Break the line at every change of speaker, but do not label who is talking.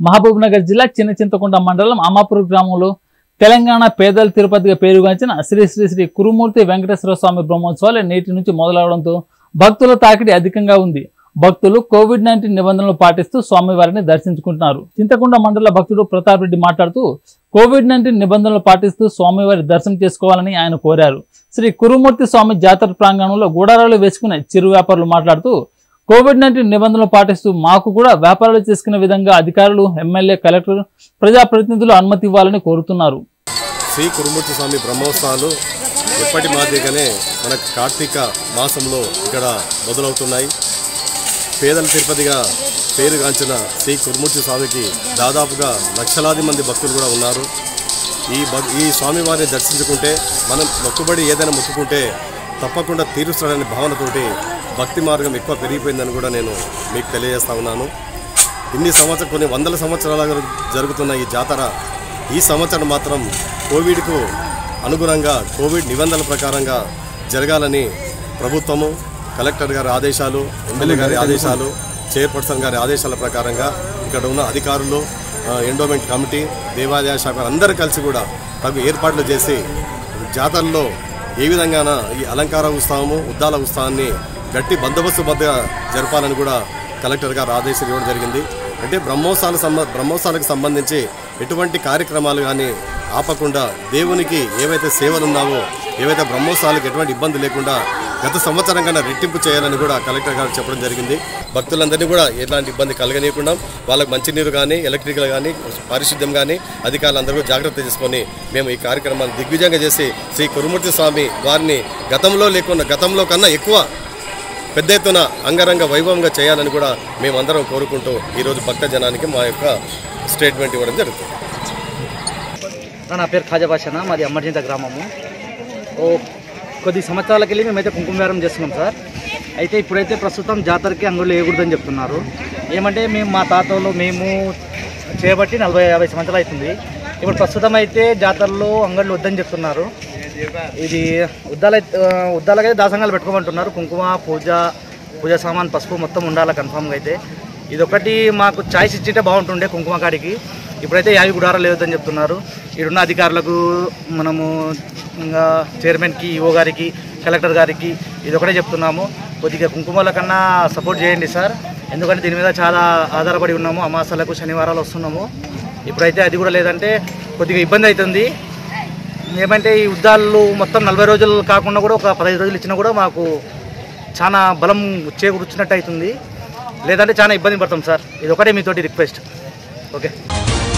మహబూబ్ నగర్ జిల్లా చిన్న చింతకుంట మండలం అమాపూర్ గ్రామంలో తెలంగాణ పేదల తిరుపతిగా పేరుగాంచిన శ్రీ శ్రీ శ్రీ కురుమూర్తి వెంకటేశ్వర స్వామి బ్రహ్మోత్సవాలు నేటి నుంచి మొదలవడంతో భక్తుల తాకిడి అధికంగా ఉంది భక్తులు కోవిడ్ నైన్టీన్ నిబంధనలు పాటిస్తూ స్వామివారిని దర్శించుకుంటున్నారు చింతకుంట మండల భక్తుడు ప్రతాప్ రెడ్డి మాట్లాడుతూ కోవిడ్ నైన్టీన్ నిబంధనలు పాటిస్తూ స్వామివారి దర్శనం చేసుకోవాలని ఆయన కోరారు శ్రీ కురుమూర్తి స్వామి జాతర ప్రాంగణంలో గూడారాలు వేసుకునే చిరు వ్యాపారులు మాట్లాడుతూ కోవిడ్ నైన్టీన్ నిబంధనలు పాటిస్తూ మాకు కూడా వ్యాపారాలు చేసుకునే విధంగా అధికారులు ఎమ్మెల్యే కలెక్టర్ ప్రజాప్రతినిధులు అనుమతి ఇవ్వాలని కోరుతున్నారు
శ్రీ కురుమూర్తి స్వామి బ్రహ్మోత్సవాలు ఎప్పటి మాదిరిగానే మన కార్తీక మాసంలో ఇక్కడ మొదలవుతున్నాయి పేదల తిరుపతిగా పేరుగాంచిన శ్రీ కురుమూర్తి స్వామికి దాదాపుగా లక్షలాది మంది భక్తులు కూడా ఉన్నారు ఈ భక్ ఈ స్వామివారిని దర్శించుకుంటే మనం మొక్కుబడి ఏదైనా మొక్కుకుంటే తప్పకుండా తీరుస్తాడనే భావనతోటి భక్తి మార్గం ఎక్కువ పెరిగిపోయిందని కూడా నేను మీకు తెలియజేస్తా ఉన్నాను ఇన్ని సంవత్సరం కొన్ని వందల సంవత్సరాలుగా జరుగుతున్న ఈ జాతర ఈ సంవత్సరం మాత్రం కోవిడ్కు అనుగుణంగా కోవిడ్ నిబంధనల ప్రకారంగా జరగాలని ప్రభుత్వము కలెక్టర్ గారి ఆదేశాలు ఎమ్మెల్యే గారి ఆదేశాలు చైర్పర్సన్ గారి ఆదేశాల ప్రకారంగా ఇక్కడ ఉన్న అధికారులు ఆ, ఎండోమెంట్ కమిటీ దేవాదాయ శాఖ అందరూ కలిసి కూడా తగు ఏర్పాట్లు చేసి జాతరలో ఏ విధంగాన ఈ అలంకార ఉత్సవము ఉద్దాల ఉత్సవాన్ని గట్టి బందోబస్తు మధ్య జరపాలని కూడా కలెక్టర్ గారు ఆదేశాలు ఇవ్వడం జరిగింది అంటే బ్రహ్మోత్సవాల సంబ బ్రహ్మోత్సవాలకు సంబంధించి ఎటువంటి కార్యక్రమాలు కానీ ఆపకుండా దేవునికి ఏవైతే సేవలు ఉన్నావో ఏవైతే బ్రహ్మోత్సవాలకు ఎటువంటి ఇబ్బంది లేకుండా గత సంవత్సరం కన్నా రెట్టింపు చేయాలని కూడా కలెక్టర్ గారు చెప్పడం జరిగింది భక్తులందరినీ కూడా ఎలాంటి ఇబ్బంది కలగనీయకుండా వాళ్ళకి మంచినీరు కానీ ఎలక్ట్రికల్ కానీ పారిశుద్ధ్యం కానీ అధికారులందరూ కూడా జాగ్రత్త తీసుకొని మేము ఈ కార్యక్రమాన్ని దిగ్విజయంగా చేసి శ్రీ కురుమూర్తి స్వామి వారిని గతంలో లేకుండా గతంలో కన్నా ఎక్కువ పెద్ద ఎత్తున అంగరంగ వైభవంగా చేయాలని కూడా మేమందరం కోరుకుంటూ ఈరోజు భక్త జనానికి మా యొక్క స్టేట్మెంట్ ఇవ్వడం జరుగుతుంది
నా పేరు ఖాజా బాషానా మాది అమ్మర్జింత గ్రామము ఓ కొద్ది సంవత్సరాలకెళ్ళి మేమైతే కుంకుమ బేరం చేస్తున్నాం సార్ అయితే ఇప్పుడైతే ప్రస్తుతం జాతరకి అంగుళ్ళు వేయకూడదని చెప్తున్నారు ఏమంటే మేము మా తాతలు మేము చేయబట్టి నలభై యాభై సంవత్సరాలు అవుతుంది ఇప్పుడు ప్రస్తుతం అయితే జాతరలో అంగళ్ళు వద్దని చెప్తున్నారు ఇది ఉద్దాల ఉద్దాలకైతే దాసంగాలు పెట్టుకోమంటున్నారు కుంకుమ పూజ పూజ సామాన్ పసుపు మొత్తం ఉండాలి కన్ఫామ్గా అయితే ఇది ఒకటి మాకు ఛాయిస్ ఇచ్చింటే బాగుంటుండే కుంకుమ కాడికి ఇప్పుడైతే యావి గుడారా లేదని చెప్తున్నారు ఇక్కడున్న అధికారులకు మనము ఇంకా చైర్మన్కి ఈఓ గారికి కలెక్టర్ గారికి ఇది ఒకటే చెప్తున్నాము కొద్దిగా కుంకుమల కన్నా సపోర్ట్ చేయండి సార్ ఎందుకంటే దీని మీద చాలా ఆధారపడి ఉన్నాము అమాసాలకు శనివారాలు వస్తున్నాము ఇప్పుడైతే అది కూడా లేదంటే కొద్దిగా ఇబ్బంది అవుతుంది ఏమంటే ఈ యుద్ధాలు మొత్తం నలభై రోజులు కాకుండా కూడా ఒక పదహైదు రోజులు ఇచ్చినా కూడా మాకు చాలా బలం చేకూర్చినట్టు అవుతుంది లేదంటే చాలా ఇబ్బంది పడతాం సార్ ఇది ఒకటే మీతోటి రిక్వెస్ట్ ఓకే